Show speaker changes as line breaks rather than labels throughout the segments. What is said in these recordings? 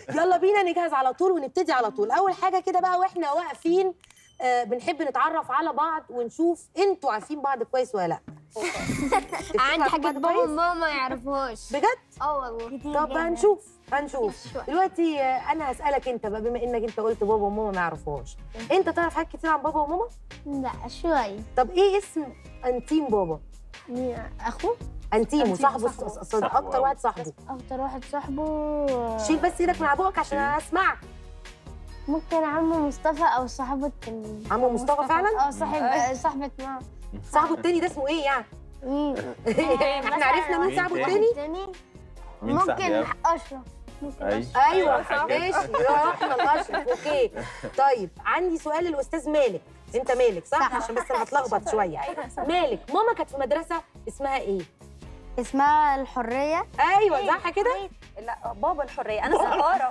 يلا بينا نجهز على طول ونبتدي على طول اول حاجه كده بقى واحنا واقفين آه بنحب نتعرف على بعض ونشوف انتوا عارفين بعض كويس ولا لا تفتكروا
عندي
عارفين
حاجات
بعض
بابا
كويس؟
وماما ما يعرفوش
بجد
اه والله
طب هنشوف هنشوف دلوقتي آه، انا هسالك انت بقى بما انك انت قلت بابا وماما ما يعرفوهاش انت تعرف حاجات كتير عن بابا وماما
لا شوية
طب ايه اسم انتيم بابا
اخوه
انتيمو
أنتيمو
صاحبه
صاحبه.
ص- ص- اكتر واحد صاحبه
اكتر واحد صاحبه
شيل بس ايدك من على بقك عشان انا اسمعك
ممكن عمو مصطفى او صاحبة ال-
عمو مصطفى فعلا
اه صاحب صاحبة ماما
صاحبه التاني ده اسمه ايه يعني
مين
احنا عرفنا مين
مين
صاحبه
تاني؟
التاني
تاني
مين صاحبي
ممكن
يا
اشرف ممكن
أي.
اشرف
ايوه
صح.
ماشي رحنا الاشرف اوكي طيب عندي سؤال للاستاذ مالك انت مالك صح,
صح.
عشان بس انا هتلخبط شويه مالك ماما كانت في مدرسه اسمها ايه
اسمها الحرية
ايوه صح كده
لا بابا الحريه انا سهاره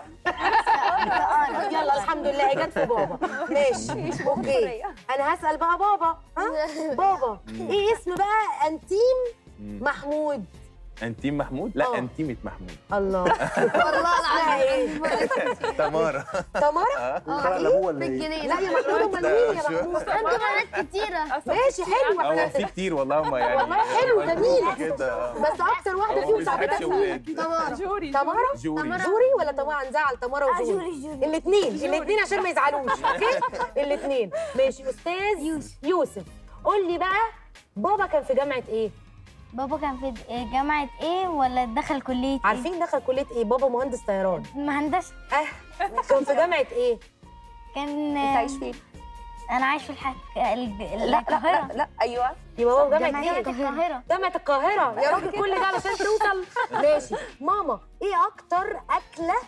يلا الحمد لله جت في بابا ماشي اوكي انا هسال بقى بابا ها بابا ايه اسم بقى انتيم
مم.
محمود
انتيم محمود
آه.
لا انتيمة محمود
الله
والله
اسمها ايه
تمارا
تمارا
فرق لابوه ولا ايه؟
بالجنيه
لا يا محمود امال مين يا محمود
انتوا بنات كتيرة
ماشي حلو
هو
احنا
في كتير والله ما يعني
والله حلو، جميل.
كده آه.
بس اكتر واحده
هو
فيهم
ما
صاحبتها
بيزعلش ولاد.
تمارا
جوري
تمارا
جوري
جوري ولا تمارا هنزعل تمارا وجوري
جوري جوري
الاثنين الاثنين عشان ما يزعلوش اوكي الاثنين ماشي استاذ يوسف يوسف قول لي بقى بابا كان في جامعه ايه
بابا كان في جامعة ايه ولا دخل كلية ايه؟
عارفين دخل كليه ايه بابا مهندس طيران
مهندسة
اه كان في جامعه ايه
كان
انت عايش فين؟
انا عايش في الحك... الج...
لا لا
القاهرة
لا, لا ايوه
يبقى بابا في جامعه
جامعة
ايه
القاهرة
جامعه القاهره يا راجل كل ده علشان توصل ماشي ماما ايه اكتر اكله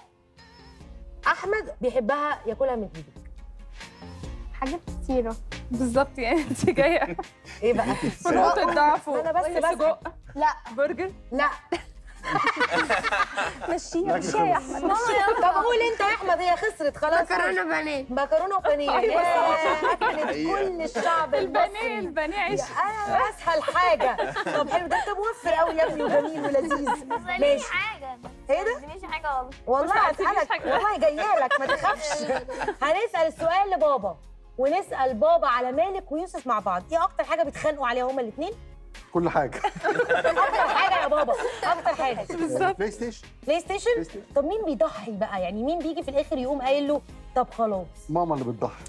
احمد بيحبها ياكلها من ايدك
حاجات كتيرة
بالظبط يعني انت جايه
ايه بقى
في نقطه ضعف
أنا بس
وهي
بسأل.
سجق
لا
برجر
لا
مشيها مشيها يا احمد
طب قول انت يا احمد هي خسرت خلاص
مكرونة بانيه
مكرونه وبانيه
أيوة
ياه، اكلت
حقيقة.
كل الشعب
البانيه
المصري
البانيه عيش
انا اسهل حاجه طب حلو ده انت موفر قوي يا ابني وجميل ولذيذ ماشي
حاجة
ايه ده؟
مش حاجة والله
والله
ما قلتليش
هسألك
حاجة.
والله جايه لك ما تخافش هنسأل السؤال لبابا ونسأل بابا على مالك ويوسف مع بعض ايه اكتر حاجه بيتخانقوا عليها هما الاثنين
كل حاجه
اكتر حاجه يا بابا اكتر حاجه
بلاي ستيشن
بلاي ستيشن
بلاي ستيشن.
طب مين بيضحي بقى يعني مين بيجي في الاخر يقوم قايل له طب خلاص
ماما اللي بتضحي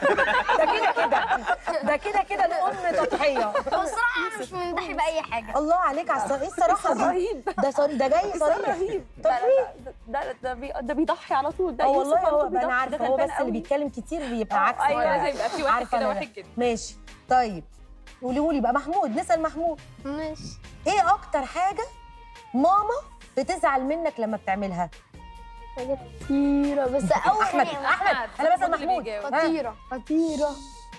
ده كده كده ده كده كده الام تضحيه
هو الصراحة أنا مش منضحي بأي حاجة
الله عليك على الصراحه ايه الصراحه دي
رهيب
ده صريح ده جاي صريح
رهيب
طب
لا
ليه؟
لا ده ده بي- ده بيضحي على طول ده
اه
يوسف
والله
على
هو
طول بيضحي،
انا عارفه
ده
هو
غلبان
بس اللي
قوي.
بيتكلم كتير بيبقى
آه،
عكس
ايوه
أنا.
لازم يبقى في واحد
عارفة
كده
أنا
واحد كده
ماشي طيب قولوا لي بقى محمود نسال محمود
ماشي
ايه اكتر حاجه ماما بتزعل منك لما بتعملها
حاجات كتيرة بس أول
احمد
حاجة
احمد انا بسال
اللي
محمود
بيجاوب.
ها؟
خطيرة خطيرة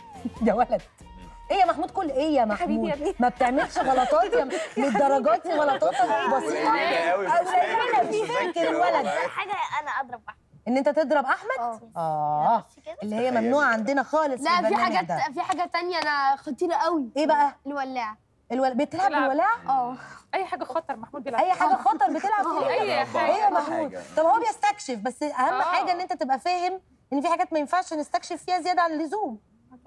يا ولد ايه يا محمود كل ايه يا
حبيبي يا
محمود
ابني.
ما بتعملش غلطات يا م- للدرجات دي غلطاتك بسيطه
قليلة قوي
قليله مش فاكر الولد
حاجة أنا أضرب واحد
ان انت تضرب احمد
اه
اه اللي هي ممنوعه عندنا خالص
لا في
البرنامج
حاجات
ده.
في حاجة تانية أنا خطيرة قوي
ايه بقى
الولاعة
الول... بتلعب
بتلعب.
بالولاعه
اه
اي حاجه خطر محمود بيلعب
اي حاجه خطر بتلعب فيها
اي
ايه
حاجه
يا محمود
حاجة.
طب هو بيستكشف بس اهم
آه.
حاجه ان انت تبقى فاهم ان في حاجات ما ينفعش نستكشف فيها زياده عن اللزوم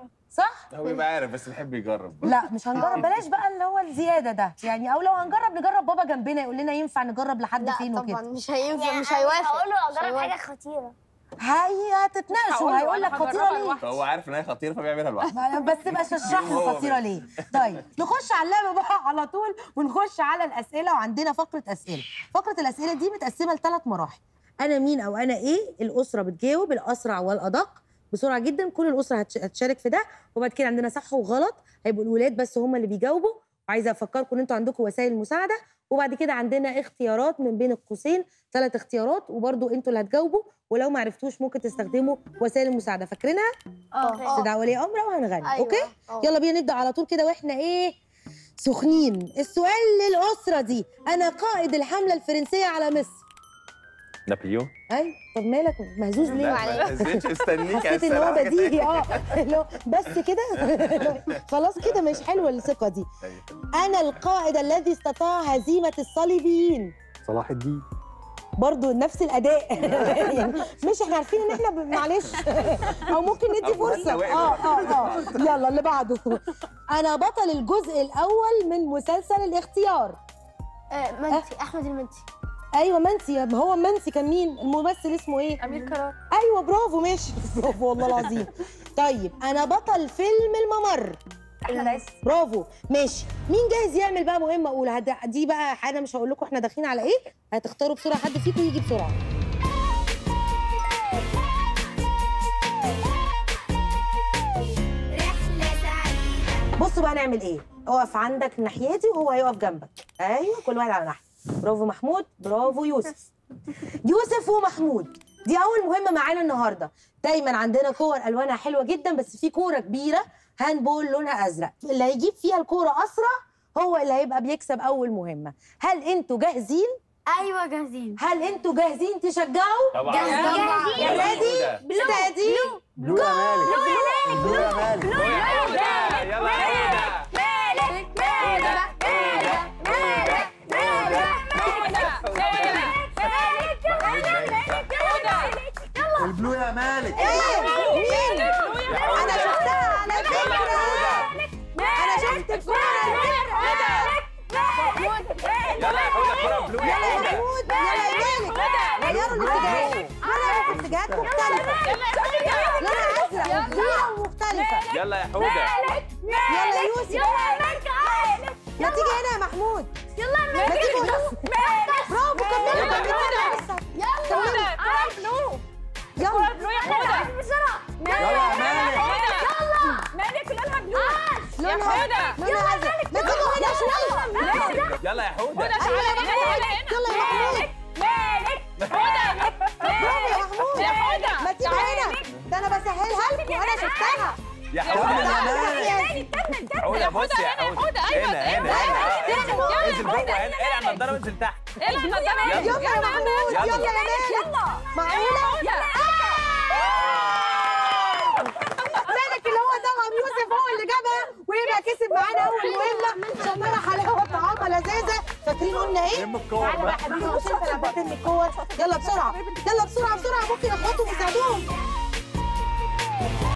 صح
هو بيبقى عارف بس بيحب يجرب
لا مش هنجرب بلاش بقى اللي هو الزياده ده يعني او لو هنجرب نجرب بابا جنبنا يقول لنا ينفع نجرب لحد
لا
فين
طبعا
وكده
مش هينفع مش هيوافق
هقول له
مش
اجرب
هيوافق.
حاجه خطيره
هي هتتناقشوا
هقول له
هيقول لك
أنا
خطيره
هجربها
ليه
لوحدي.
فهو عارف ان هي خطيره فبيعملها لوحده
بس تبقى تشرح له
هو
خطيره ليه طيب نخش على اللعبه بقى على طول ونخش على الاسئله وعندنا فقره اسئله فقره الاسئله دي متقسمه لثلاث مراحل انا مين او انا ايه الاسره بتجاوب الاسرع والادق بسرعه جدا كل الاسره هتش- هتشارك في ده وبعد كده عندنا صح وغلط هيبقوا الولاد بس هم اللي بيجاوبوا وعايزه افكركم ان انتوا عندكم وسائل مساعده وبعد كده عندنا اختيارات من بين القوسين ثلاث اختيارات وبرضو انتوا اللي هتجاوبوا ولو ما عرفتوش ممكن تستخدموا وسائل المساعده فاكرينها
اه
استدعاء ولي امر وهنغني
أيوة.
اوكي
اه.
يلا بينا نبدا على طول كده واحنا ايه سخنين السؤال للاسره دي انا قائد الحمله الفرنسيه على مصر
نابليون
اي طب مالك مهزوز ليه
لا ما نزلتش استنيك
حسيت ان هو بديهي اه اللي هو بس كده خلاص كده مش حلوه الثقه دي انا القائد الذي استطاع هزيمه الصليبيين
صلاح الدين
برضو نفس الاداء يعني مش احنا عارفين ان احنا ب- معلش او ممكن ندي
أو
فرصه
واحدة
اه اه اه يلا اللي بعده انا بطل الجزء الاول من مسلسل الاختيار
آه، منسي احمد المنسي
ايوه منسي هو منسي كان مين الممثل اسمه ايه
امير كرار
ايوه برافو ماشي برافو والله العظيم طيب انا بطل فيلم الممر
احمد عز
برافو ماشي مين جاهز يعمل بقى مهمه اولى هد... دي بقى حاجه مش هقول لكم احنا داخلين على ايه هتختاروا بسرعه حد فيكم يجي بسرعه بصوا بقى نعمل ايه اقف عندك ناحيتي وهو هيقف جنبك ايوه كل واحد على ناحيه برافو محمود برافو يوسف يوسف ومحمود دي اول مهمه معانا النهارده دايما عندنا كور الوانها حلوه جدا بس في كوره كبيره هاندبول لونها ازرق اللي هيجيب فيها الكوره اسرع هو اللي هيبقى بيكسب اول مهمه هل انتوا جاهزين
ايوه جاهزين
هل انتوا جاهزين تشجعوا
طبعا
جاهزين.
ريدي ستادي
بلو يا مالك بلو يا مالك
يلا يلا
البلو يا مالك
ايه مين انا شفتها على فكره انا شفت الكوره
يلا يا حوده كرة بلو يا
يلا يا
حوده
محمود يلا يا مالك غيروا الاتجاهات غيروا في اتجاهات مختلفه لونها ازرق وكبيره ومختلفه
يلا يا حوده
يلا يا يوسف ما تيجي هنا يا محمود ما تيجي هنا برافو كملوا كملوا لسه كملوا يلا
بلو يا حوده
يلا يا مالك
مالك لونها بلو
لونها
حودة.
لونها ازرق ما تيجوا هنا شويه
يلا يا حوده
ايوه يا محمود يلا يا محمود برافو يا محمود ما تيجوا هنا ده انا بسهلها لكم وانا شفتها
يا حوده
تعالوا
حوده بص يا حوده هنا هنا هنا انزل جوه هنا اقلع النضاره وانزل تحت
يلا يا محمود
يلا.
يلا يا مالك معقولة؟ مالك اللي هو طبعا يوسف هو اللي جابها ويبقى كسب معانا اول مهمة شمالة حلاوة طعامة لذيذة فاكرين قلنا ايه؟
لم الكور
تعالى بقى
بقى
يا حبيبي عشان انت لما ترمي الكور يلا بسرعة يلا بسرعة بسرعة ممكن اخواتهم يساعدوهم